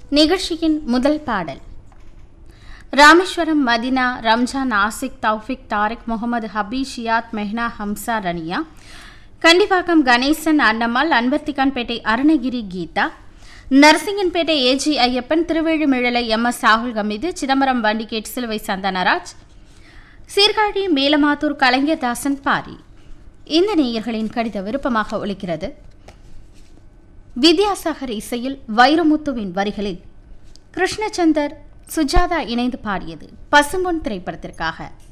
நிகழ்ச்சியின் முதல் பாடல் Rameswaram Madina Ramzan Aashiq Taufiq Tariq Mohammed Habi Shiyad Mehna Hamza Rania Kandippakkam Ganesan Annammal Anbarthikanpettai Arunagiri Geetha Narasinganpettai AG Ayyappan Thiruvizhimizhalai M S ராகுல் கமிது சிதம்பரம் வண்டிகேட் சிலுவை சந்தனராஜ் சீர்காழி மேலமாத்தூர் கலைஞர்தாசன் பாரி இந்த நேயர்களின் கடித விருப்பமாக ஒலிக்கிறது வித்யாசாகர் இசையில் வைரமுத்துவின் வரிகளில் கிருஷ்ணச்சந்தர் சுஜாதா இணைந்து பாடியது பசும்பொன் திரைப்படத்திற்காக